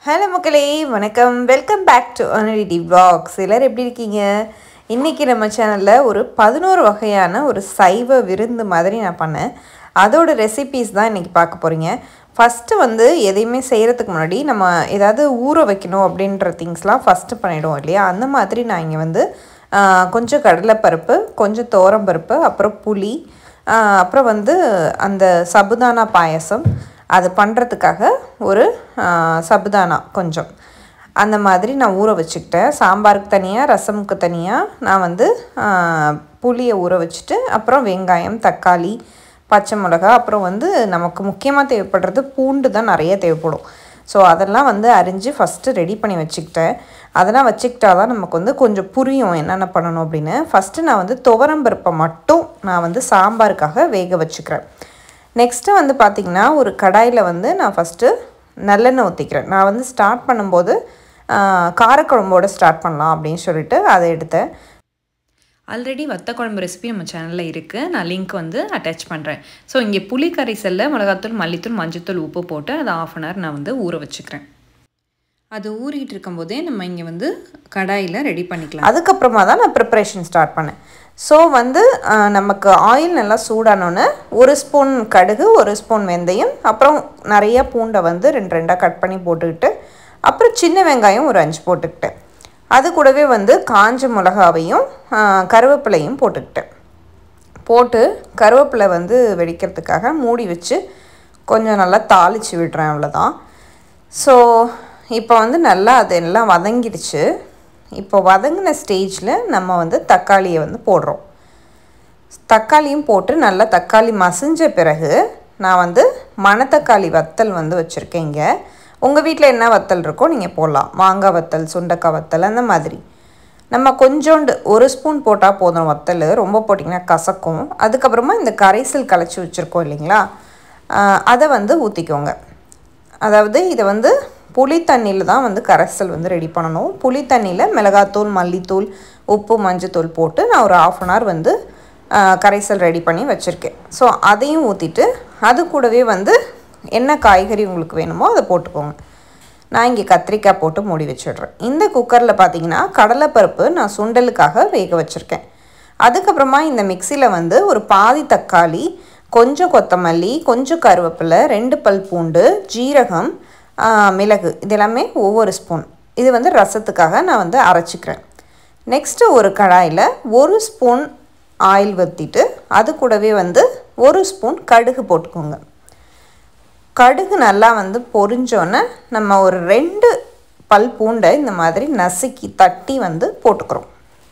hello மக்களே வணக்கம் welcome back to அனலிட்டி vlogs எல்லோரும் எப்படி இருக்கீங்க இன்றைக்கி நம்ம சேனலில் ஒரு பதினோரு வகையான ஒரு சைவ விருந்து மாதிரி நான் பண்ணேன் அதோட ரெசிபீஸ் தான் இன்றைக்கி பார்க்க போகிறீங்க ஃபஸ்ட்டு வந்து எதையுமே செய்கிறதுக்கு முன்னாடி நம்ம ஏதாவது ஊற வைக்கணும் அப்படின்ற திங்ஸ்லாம் ஃபஸ்ட்டு பண்ணிவிடுவோம் இல்லையா அந்த மாதிரி நான் இங்கே வந்து ஆ, கொஞ்சம் கடலைப்பருப்பு கொஞ்சம் துவரம்பருப்பு அப்புறம் புளி ஆ, அப்புறம் வந்து அந்த சபுதானா பாயசம் அது பண்ணுறதுக்காக ஒரு ஆ, சபுதானா கொஞ்சம் அந்த மாதிரி நான் ஊற வச்சுக்கிட்டேன் சாம்பாருக்கு தனியாக ரசமுக்கு தனியாக நான் வந்து ஆ, புளியை ஊற வச்சுட்டு அப்புறம் வெங்காயம் தக்காளி பச்சை மிளகா அப்புறம் வந்து நமக்கு முக்கியமாக தேவைப்படுறது பூண்டு தான் நிறைய தேவைப்படும் ஸோ அதெல்லாம் வந்து அரிஞ்சு ஃபஸ்ட்டு ரெடி பண்ணி வச்சுக்கிட்டேன் அதெல்லாம் வச்சுக்கிட்டா தான் நமக்கு வந்து கொஞ்சம் புரியும் என்னென்ன பண்ணணும் அப்படின்னு ஃபஸ்ட்டு நான் வந்து துவரம்பருப்பை மட்டும் நான் வந்து சாம்பாருக்காக வேக வச்சுக்கிறேன் நெக்ஸ்ட்டு வந்து பார்த்திங்கன்னா ஒரு கடாயில் வந்து நான் ஃபஸ்ட்டு நல்லெண்ணெய் ஊற்றிக்கிறேன் நான் வந்து ஸ்டார்ட் பண்ணும்போது ஆ, காரக்குழம்போட ஸ்டார்ட் பண்ணலாம் அப்படின்னு சொல்லிட்டு அதை எடுத்தேன் ஆல்ரெடி வத்த குழம்பு ரெசிபி நம்ம சேனலில் இருக்குது நான் லிங்க் வந்து அட்டாச் பண்ணுறேன் ஸோ இங்கே புளி கரைசலில் மிளகாத்தூள் மல்லித்தூள் மஞ்சத்தூள் உப்பு போட்டு அதை ஆஃப் அன் ஹவர் நான் வந்து ஊற வச்சுக்கிறேன் அது ஊறிக்கிட்டு இருக்கும்போதே நம்ம இங்கே வந்து கடாயில் ரெடி பண்ணிக்கலாம் அதுக்கப்புறமா தான் நான் ப்ரிப்ரேஷன் ஸ்டார்ட் பண்ணேன் ஸோ வந்து ஆ, நமக்கு ஆயில் நல்லா சூடானோன்னு ஒரு ஸ்பூன் கடுகு ஒரு ஸ்பூன் வெந்தயம் அப்புறம் நிறைய பூண்டை வந்து ரெண்டு ரெண்டாக கட் பண்ணி போட்டுக்கிட்டு அப்புறம் சின்ன வெங்காயம் ஒரு அஞ்சு போட்டுக்கிட்டேன் அது கூடவே வந்து காஞ்ச மிளகாவையும் ஆ, கருவேப்பிலையும் போட்டுக்கிட்டேன் போட்டு கருவேப்பிலை வந்து வெடிக்கிறதுக்காக மூடி வச்சு கொஞ்சம் நல்லா தாளித்து விடுறேன் அவ்வளோதான் ஸோ இப்போ வந்து நல்லா அது எல்லாம் வதங்கிடுச்சு இப்போ வதங்கின ஸ்டேஜில் நம்ம வந்து தக்காளியை வந்து போடுறோம் தக்காளியும் போட்டு நல்லா தக்காளி மசிஞ்ச பிறகு நான் வந்து மணத்தக்காளி வத்தல் வந்து வச்சுருக்கேன் இங்கே உங்கள் வீட்டில் என்ன வத்தல் இருக்கோ நீங்கள் போடலாம் மாங்காய் வத்தல் சுண்டக்காய் வத்தல் அந்த மாதிரி நம்ம கொஞ்சோண்டு ஒரு ஸ்பூன் போட்டால் போதும் வத்தல் ரொம்ப போட்டிங்கன்னா கசக்கும் அதுக்கப்புறமா இந்த கரைசல் கலைச்சி வச்சுருக்கோம் இல்லைங்களா ஆஹ் அதை வந்து ஊற்றிக்கோங்க அதாவது இதை வந்து புளி தண்ணியில் தான் வந்து கரைசல் வந்து ரெடி பண்ணணும் புளி தண்ணியில் மிளகாத்தூள் மல்லித்தூள் உப்பு மஞ்சத்தூள் போட்டு நான் ஒரு ஆஃப் அன் ஹவர் வந்து ஆ, கரைசல் ரெடி பண்ணி வச்சுருக்கேன் ஸோ அதையும் ஊற்றிட்டு அது கூடவே வந்து என்ன காய்கறி உங்களுக்கு வேணுமோ அதை போட்டுக்கோங்க நான் இங்கே கத்திரிக்காய் போட்டு மூடி வச்சிடுறேன் இந்த குக்கரில் பார்த்தீங்கன்னா கடலைப்பருப்பு நான் சுண்டலுக்காக வேக வச்சுருக்கேன் அதுக்கப்புறமா இந்த மிக்சியில் வந்து ஒரு பாதி தக்காளி கொஞ்சம் கொத்தமல்லி கொஞ்சம் கருவேப்பிலை ரெண்டு பல் பூண்டு ஜீரகம் ஆ, மிளகு இது எல்லாமே ஒவ்வொரு ஸ்பூன் இது வந்து ரசத்துக்காக நான் வந்து அரைச்சிக்கிறேன் நெக்ஸ்ட்டு ஒரு கடாயில் ஒரு ஸ்பூன் ஆயில் ஊற்றிட்டு அது கூடவே வந்து ஒரு ஸ்பூன் கடுகு போட்டுக்கோங்க கடுகு நல்லா வந்து பொரிஞ்சோன்னே நம்ம ஒரு ரெண்டு பல் பூண்டை இந்த மாதிரி நசுக்கி தட்டி வந்து போட்டுக்கிறோம்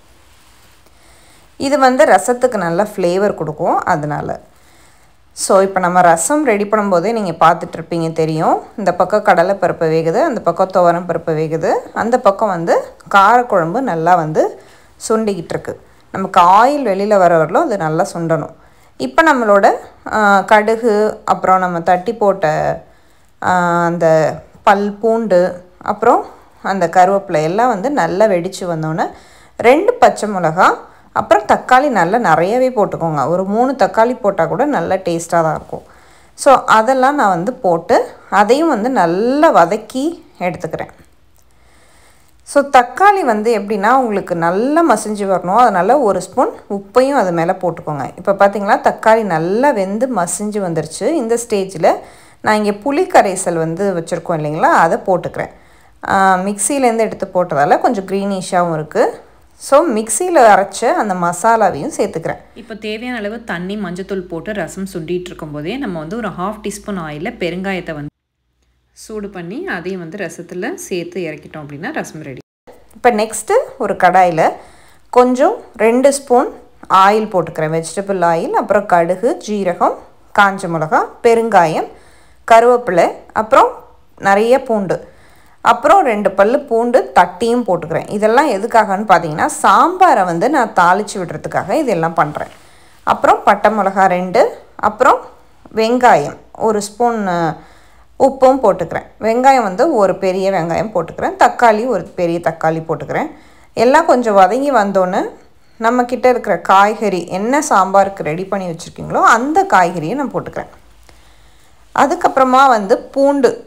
இது வந்து ரசத்துக்கு நல்ல ஃப்ளேவர் கொடுக்கும் அதனால் ஸோ இப்போ நம்ம ரசம் ரெடி பண்ணும்போதே நீங்கள் பார்த்துட்ருப்பீங்க தெரியும் இந்த பக்கம் கடலைப்பருப்பு வேகுது அந்த பக்கம் துவரம் பருப்பு வேகுது அந்த பக்கம் வந்து காரக்குழம்பு நல்லா வந்து சுண்டிக்கிட்டு இருக்கு நமக்கு ஆயில் வெளியில் வர வரலும் அது நல்லா சுண்டணும் இப்போ நம்மளோட ஆ, கடுகு அப்புறம் நம்ம தட்டி போட்ட ஆ, அந்த பல் பூண்டு அப்புறம் அந்த கருவேப்பிலை எல்லாம் வந்து நல்லா வெடித்து வந்தோடனே ரெண்டு பச்சை மிளகா அப்புறம் தக்காளி நல்லா நிறையவே போட்டுக்கோங்க ஒரு மூணு தக்காளி போட்டால் கூட நல்ல டேஸ்ட்டாக தான் இருக்கும் ஸோ அதெல்லாம் நான் வந்து போட்டு அதையும் வந்து நல்லா வதக்கி எடுத்துக்கிறேன் ஸோ தக்காளி வந்து எப்படின்னா உங்களுக்கு நல்லா மசிஞ்சு வரணும் அதனால் ஒரு ஸ்பூன் உப்பையும் அது மேலே போட்டுக்கோங்க இப்போ பார்த்தீங்களா தக்காளி நல்லா வெந்து மசிஞ்சு வந்துருச்சு இந்த ஸ்டேஜில் நான் இங்கே புளி கரைசல் வந்து வச்சுருக்கோம் இல்லைங்களா அதை போட்டுக்கிறேன் மிக்சியிலேருந்து எடுத்து போட்டதால் கொஞ்சம் க்ரீனிஷாகவும் இருக்குது ஸோ மிக்சியில் அரைச்ச அந்த மசாலாவையும் சேர்த்துக்கிறேன் இப்போ தேவையான அளவு தண்ணி மஞ்சத்தூள் போட்டு ரசம் சுண்டிட்டு இருக்கும்போதே நம்ம வந்து ஒரு ஹாஃப் டீஸ்பூன் ஆயிலில் பெருங்காயத்தை வந்து சூடு பண்ணி அதையும் வந்து ரசத்தில் சேர்த்து இறக்கிட்டோம் அப்படின்னா ரசம் ரெடி இப்போ நெக்ஸ்ட்டு ஒரு கடாயில் கொஞ்சம் ரெண்டு ஸ்பூன் ஆயில் போட்டுக்கிறேன் வெஜிடபிள் ஆயில் அப்புறம் கடுகு ஜீரகம் காஞ்ச மிளகா பெருங்காயம் கருவேப்பிலை அப்புறம் நிறைய பூண்டு அப்புறம் ரெண்டு பல்லு பூண்டு தட்டியும் போட்டுக்கிறேன் இதெல்லாம் எதுக்காகன்னு பார்த்தீங்கன்னா சாம்பாரை வந்து நான் தாளித்து விடுறதுக்காக இதெல்லாம் பண்ணுறேன் அப்புறம் பட்டை மிளகா ரெண்டு அப்புறம் வெங்காயம் ஒரு ஸ்பூன் அஹ், உப்பும் போட்டுக்கிறேன் வெங்காயம் வந்து ஒரு பெரிய வெங்காயம் போட்டுக்கிறேன் தக்காளி ஒரு பெரிய தக்காளி போட்டுக்கிறேன் எல்லாம் கொஞ்சம் வதங்கி வந்தோன்னே நம்மக்கிட்ட இருக்கிற காய்கறி என்ன சாம்பாருக்கு ரெடி பண்ணி வச்சுருக்கீங்களோ அந்த காய்கறியை நான் போட்டுக்கிறேன் அதுக்கப்புறமா வந்து பூண்டு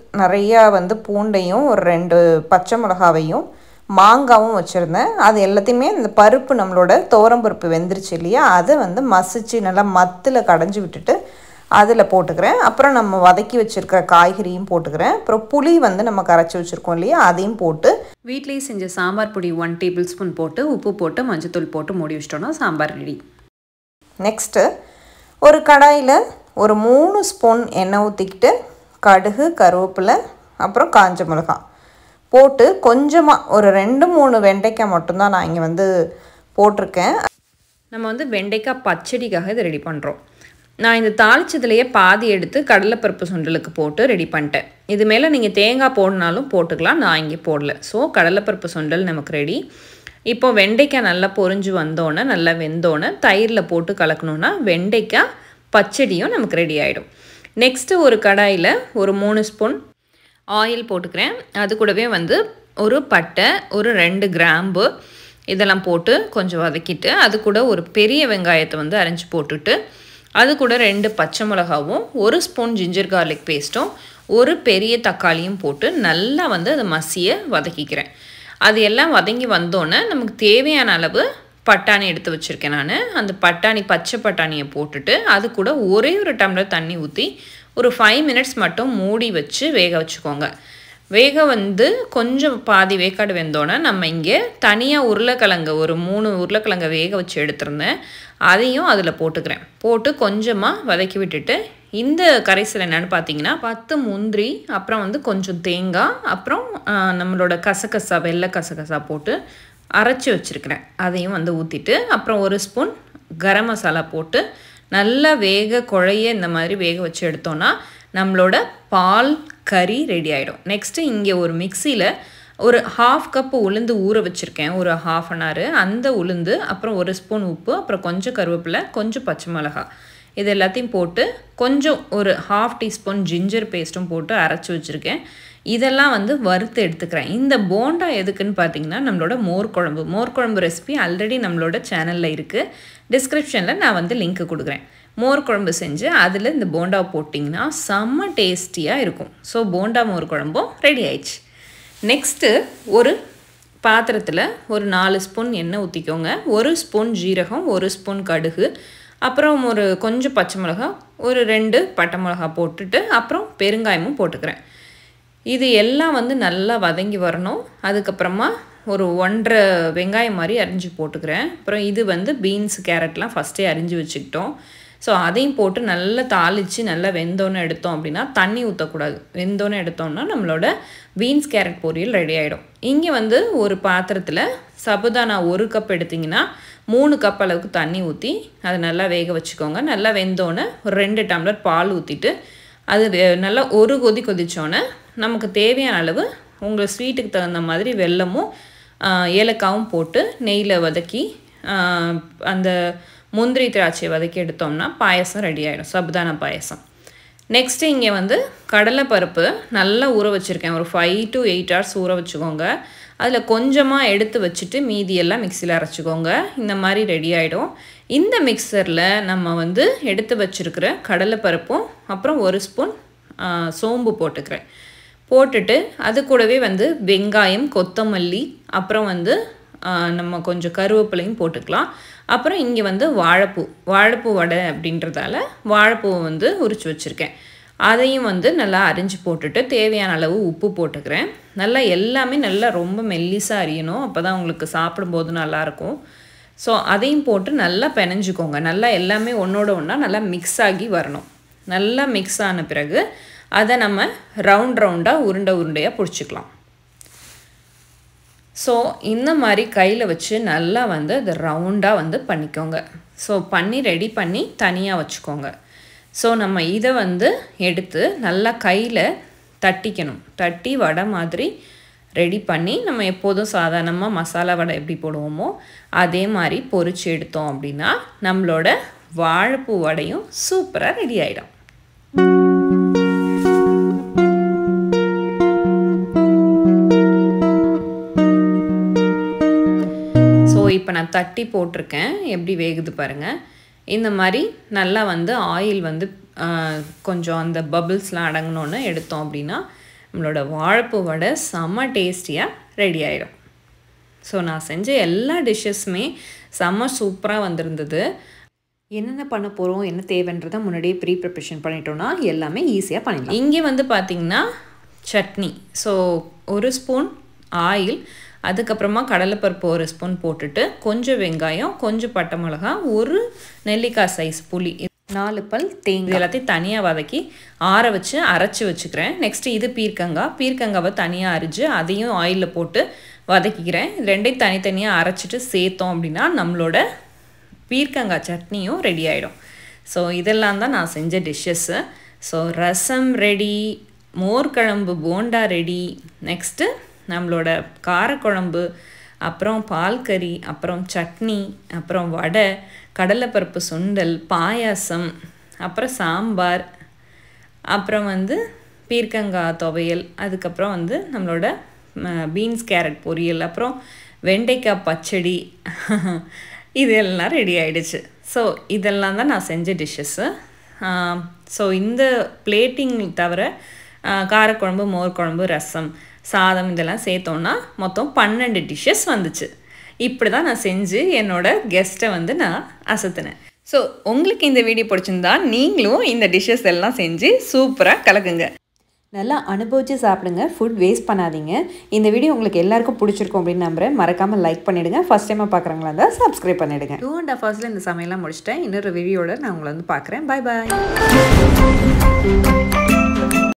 நிறையா வந்து பூண்டையும் ஒரு ரெண்டு பச்சை மிளகாவையும் மாங்காவும் வச்சுருந்தேன் அது எல்லாத்தையுமே இந்த பருப்பு நம்மளோட பருப்பு வெந்துருச்சு இல்லையா அதை வந்து மசிச்சு நல்லா மத்தில் கடைஞ்சி விட்டுட்டு அதில் போட்டுக்கிறேன் அப்புறம் நம்ம வதக்கி வச்சுருக்கிற காய்கறியும் போட்டுக்கிறேன் அப்புறம் புளி வந்து நம்ம கரைச்சி வச்சுருக்கோம் இல்லையா அதையும் போட்டு வீட்லேயே செஞ்ச சாம்பார் பொடி ஒன் டேபிள் ஸ்பூன் போட்டு உப்பு போட்டு மஞ்சத்தூள் போட்டு மூடி வச்சிட்டோன்னா சாம்பார் ரெடி நெக்ஸ்ட்டு ஒரு கடாயில் ஒரு மூணு ஸ்பூன் எண்ணெய் ஊற்றிக்கிட்டு கடுகு கருவேப்பிலை அப்புறம் காஞ்ச மிளகாய் போட்டு கொஞ்சமாக ஒரு ரெண்டு மூணு வெண்டைக்காய் மட்டும்தான் நான் இங்கே வந்து போட்டிருக்கேன் நம்ம வந்து வெண்டைக்காய் பச்சடிக்காக இதை ரெடி பண்ணுறோம் நான் இந்த தாளிச்சதுலேயே பாதி எடுத்து கடலைப்பருப்பு சுண்டலுக்கு போட்டு ரெடி பண்ணிட்டேன் இது மேலே நீங்கள் தேங்காய் போடனாலும் போட்டுக்கலாம் நான் இங்கே போடல ஸோ கடலைப்பருப்பு சுண்டல் நமக்கு ரெடி இப்போ வெண்டைக்காய் நல்லா பொரிஞ்சு வந்தோன்னே நல்லா வெந்தோன்னே தயிரில் போட்டு கலக்கணுன்னா வெண்டைக்காய் பச்சடியும் நமக்கு ரெடி ஆகிடும் நெக்ஸ்ட்டு ஒரு கடாயில் ஒரு மூணு ஸ்பூன் ஆயில் போட்டுக்கிறேன் அது கூடவே வந்து ஒரு பட்டை ஒரு ரெண்டு கிராம்பு இதெல்லாம் போட்டு கொஞ்சம் வதக்கிட்டு அது கூட ஒரு பெரிய வெங்காயத்தை வந்து அரைஞ்சி போட்டுட்டு அது கூட ரெண்டு பச்சை மிளகாவும் ஒரு ஸ்பூன் ஜிஞ்சர் கார்லிக் பேஸ்ட்டும் ஒரு பெரிய தக்காளியும் போட்டு நல்லா வந்து அதை மசிய வதக்கிக்கிறேன் அது எல்லாம் வதங்கி வந்தோன்னே நமக்கு தேவையான அளவு பட்டாணி எடுத்து வச்சுருக்கேன் நான் அந்த பட்டாணி பச்சை பட்டாணியை போட்டுட்டு அது கூட ஒரே ஒரு டம்ளர் தண்ணி ஊற்றி ஒரு ஃபைவ் மினிட்ஸ் மட்டும் மூடி வச்சு வேக வச்சுக்கோங்க வேக வந்து கொஞ்சம் பாதி வேக்காடு வெந்தோன்னே நம்ம இங்கே தனியாக உருளைக்கிழங்கு ஒரு மூணு உருளைக்கிழங்கை வேக வச்சு எடுத்திருந்தேன் அதையும் அதில் போட்டுக்கிறேன் போட்டு கொஞ்சமாக வதக்கி விட்டுட்டு இந்த கரைசல் என்னென்னு பார்த்தீங்கன்னா பத்து முந்திரி அப்புறம் வந்து கொஞ்சம் தேங்காய் அப்புறம் நம்மளோட கசகசா வெள்ளை கசகசா போட்டு அரைச்சி வச்சுருக்கிறேன் அதையும் வந்து ஊற்றிட்டு அப்புறம் ஒரு ஸ்பூன் கரம் மசாலா போட்டு நல்லா வேக குழைய இந்த மாதிரி வேக வச்சு எடுத்தோன்னா நம்மளோட பால் கறி ரெடி ஆகிடும் நெக்ஸ்ட்டு இங்கே ஒரு மிக்சியில் ஒரு ஹாஃப் கப்பு உளுந்து ஊற வச்சுருக்கேன் ஒரு ஹாஃப் அன் ஹவர் அந்த உளுந்து அப்புறம் ஒரு ஸ்பூன் உப்பு அப்புறம் கொஞ்சம் கருவேப்பிலை கொஞ்சம் பச்சை மிளகா இது எல்லாத்தையும் போட்டு கொஞ்சம் ஒரு ஹாஃப் டீஸ்பூன் ஜிஞ்சர் பேஸ்ட்டும் போட்டு அரைச்சி வச்சுருக்கேன் இதெல்லாம் வந்து வறுத்து எடுத்துக்கிறேன் இந்த போண்டா எதுக்குன்னு பார்த்தீங்கன்னா நம்மளோட மோர் குழம்பு மோர் குழம்பு ரெசிபி ஆல்ரெடி நம்மளோட சேனலில் இருக்குது டிஸ்கிரிப்ஷனில் நான் வந்து லிங்க் கொடுக்குறேன் மோர் குழம்பு செஞ்சு அதில் இந்த போண்டா போட்டிங்கன்னா செம்ம டேஸ்டியாக இருக்கும் ஸோ போண்டா மோர் குழம்பும் ரெடி ஆயிடுச்சு நெக்ஸ்ட்டு ஒரு பாத்திரத்தில் ஒரு நாலு ஸ்பூன் எண்ணெய் ஊற்றிக்கோங்க ஒரு ஸ்பூன் ஜீரகம் ஒரு ஸ்பூன் கடுகு அப்புறம் ஒரு கொஞ்சம் பச்சை மிளகா ஒரு ரெண்டு பட்டை மிளகா போட்டுட்டு அப்புறம் பெருங்காயமும் போட்டுக்கிறேன் இது எல்லாம் வந்து நல்லா வதங்கி வரணும் அதுக்கப்புறமா ஒரு ஒன்றரை வெங்காயம் மாதிரி அரிஞ்சு போட்டுக்கிறேன் அப்புறம் இது வந்து பீன்ஸ் கேரட்லாம் ஃபஸ்ட்டே அரிஞ்சு வச்சுக்கிட்டோம் ஸோ அதையும் போட்டு நல்லா தாளித்து நல்லா வெந்தோன்னு எடுத்தோம் அப்படின்னா தண்ணி ஊற்றக்கூடாது வெந்தோன்னு எடுத்தோம்னா நம்மளோட பீன்ஸ் கேரட் பொரியல் ரெடி ஆகிடும் இங்கே வந்து ஒரு பாத்திரத்தில் சபுதானா ஒரு கப் எடுத்திங்கன்னா மூணு கப் அளவுக்கு தண்ணி ஊற்றி அதை நல்லா வேக வச்சுக்கோங்க நல்லா வெந்தோன்னே ஒரு ரெண்டு டம்ளர் பால் ஊற்றிட்டு அது நல்லா ஒரு கொதி கொதித்தோன்னே நமக்கு தேவையான அளவு உங்கள் ஸ்வீட்டுக்கு தகுந்த மாதிரி வெல்லமும் ஏலக்காவும் போட்டு நெய்யில் வதக்கி அந்த முந்திரி திராட்சையை வதக்கி எடுத்தோம்னா பாயசம் ரெடி ஆகிடும் சபுதான பாயசம் நெக்ஸ்ட்டு இங்கே வந்து கடலைப்பருப்பு நல்லா ஊற வச்சுருக்கேன் ஒரு ஃபைவ் டு எயிட் ஹவர்ஸ் ஊற வச்சுக்கோங்க அதில் கொஞ்சமாக எடுத்து வச்சுட்டு மீதியெல்லாம் மிக்சியில் அரைச்சிக்கோங்க இந்த மாதிரி ரெடி ஆகிடும் இந்த மிக்சரில் நம்ம வந்து எடுத்து வச்சுருக்கிற கடலைப்பருப்பும் அப்புறம் ஒரு ஸ்பூன் சோம்பு போட்டுக்கிறேன் போட்டுட்டு அது கூடவே வந்து வெங்காயம் கொத்தமல்லி அப்புறம் வந்து நம்ம கொஞ்சம் கருவேப்பிலையும் போட்டுக்கலாம் அப்புறம் இங்கே வந்து வாழைப்பூ வாழைப்பூ வடை அப்படின்றதால வாழைப்பூவை வந்து உரிச்சு வச்சுருக்கேன் அதையும் வந்து நல்லா அரிஞ்சு போட்டுட்டு தேவையான அளவு உப்பு போட்டுக்கிறேன் நல்லா எல்லாமே நல்லா ரொம்ப மெல்லிசாக அரியணும் அப்போ தான் உங்களுக்கு சாப்பிடும்போது நல்லாயிருக்கும் ஸோ அதையும் போட்டு நல்லா பெனஞ்சிக்கோங்க நல்லா எல்லாமே ஒன்றோட ஒன்றா நல்லா மிக்ஸ் ஆகி வரணும் நல்லா மிக்ஸ் ஆன பிறகு அதை நம்ம ரவுண்ட் ரவுண்டாக உருண்டை உருண்டையாக பிடிச்சிக்கலாம் ஸோ இந்த மாதிரி கையில் வச்சு நல்லா வந்து அதை ரவுண்டாக வந்து பண்ணிக்கோங்க ஸோ பண்ணி ரெடி பண்ணி தனியாக வச்சுக்கோங்க ஸோ நம்ம இதை வந்து எடுத்து நல்லா கையில் தட்டிக்கணும் தட்டி வடை மாதிரி ரெடி பண்ணி நம்ம எப்போதும் சாதாரணமாக மசாலா வடை எப்படி போடுவோமோ அதே மாதிரி பொரிச்சு எடுத்தோம் அப்படின்னா நம்மளோட வாழைப்பூ வடையும் சூப்பராக ரெடி ஆகிடும் ஸோ இப்போ நான் தட்டி போட்டிருக்கேன் எப்படி வேகுது பாருங்கள் இந்த மாதிரி நல்லா வந்து ஆயில் வந்து கொஞ்சம் அந்த பபிள்ஸ்லாம் அடங்கினோன்னு எடுத்தோம் அப்படின்னா நம்மளோட வாழைப்பூ வடை செம்ம டேஸ்டியாக ரெடி ஆகிடும் ஸோ நான் செஞ்ச எல்லா டிஷ்ஷஸுமே செம்ம சூப்பராக வந்திருந்தது என்னென்ன பண்ண போகிறோம் என்ன தேவைன்றதை முன்னாடியே ப்ரீ ப்ரிப்ரேஷன் பண்ணிட்டோம்னா எல்லாமே ஈஸியாக பண்ணிடலாம் இங்கே வந்து பார்த்திங்கன்னா சட்னி ஸோ ஒரு ஸ்பூன் ஆயில் அதுக்கப்புறமா கடலைப்பருப்பு ஒரு ஸ்பூன் போட்டுட்டு கொஞ்சம் வெங்காயம் கொஞ்சம் பட்டை மிளகா ஒரு நெல்லிக்காய் சைஸ் புளி நாலு பல் தேங்காய் எல்லாத்தையும் தனியாக வதக்கி ஆற வச்சு அரைச்சி வச்சுக்கிறேன் நெக்ஸ்ட்டு இது பீர்க்கங்காய் பீர்க்கங்காவை தனியாக அரிஞ்சு அதையும் ஆயிலில் போட்டு வதக்கிக்கிறேன் ரெண்டையும் தனித்தனியாக அரைச்சிட்டு சேர்த்தோம் அப்படின்னா நம்மளோட பீர்க்கங்காய் சட்னியும் ரெடி ஆகிடும் ஸோ இதெல்லாம் தான் நான் செஞ்ச டிஷ்ஷஸ்ஸு ஸோ ரசம் ரெடி மோர் குழம்பு போண்டா ரெடி நெக்ஸ்ட்டு நம்மளோட காரக்குழம்பு அப்புறம் பால் கறி அப்புறம் சட்னி அப்புறம் வடை கடலைப்பருப்பு சுண்டல் பாயாசம் அப்புறம் சாம்பார் அப்புறம் வந்து பீர்க்கங்காய் துவையல் அதுக்கப்புறம் வந்து நம்மளோட பீன்ஸ் கேரட் பொரியல் அப்புறம் வெண்டைக்காய் பச்சடி இது எல்லாம் ரெடி ஆகிடுச்சு ஸோ இதெல்லாம் தான் நான் செஞ்ச டிஷ்ஷஸ்ஸு ஸோ இந்த பிளேட்டிங் தவிர காரக்குழம்பு மோர் குழம்பு ரசம் சாதம் இதெல்லாம் சேர்த்தோன்னா மொத்தம் பன்னெண்டு டிஷ்ஷஸ் வந்துச்சு இப்படி தான் நான் செஞ்சு என்னோடய கெஸ்ட்டை வந்து நான் அசத்துனேன் ஸோ உங்களுக்கு இந்த வீடியோ பிடிச்சிருந்தா நீங்களும் இந்த டிஷ்ஷஸ் எல்லாம் செஞ்சு சூப்பராக கலக்குங்க நல்லா அனுபவித்து சாப்பிடுங்க ஃபுட் வேஸ்ட் பண்ணாதீங்க இந்த வீடியோ உங்களுக்கு எல்லாருக்கும் பிடிச்சிருக்கும் அப்படின்னு நம்புறேன் மறக்காமல் லைக் பண்ணிவிடுங்க ஃபஸ்ட் டைமாக பார்க்குறவங்களா இருந்தால் சப்ஸ்கிரைப் பண்ணிவிடுங்க டூ அண்ட் ஹாஃப் ஹவர்ஸில் இந்த சமையல்லாம் முடிச்சிட்டேன் இன்னொரு வீடியோட நான் உங்களை வந்து பார்க்குறேன் பாய் பாய்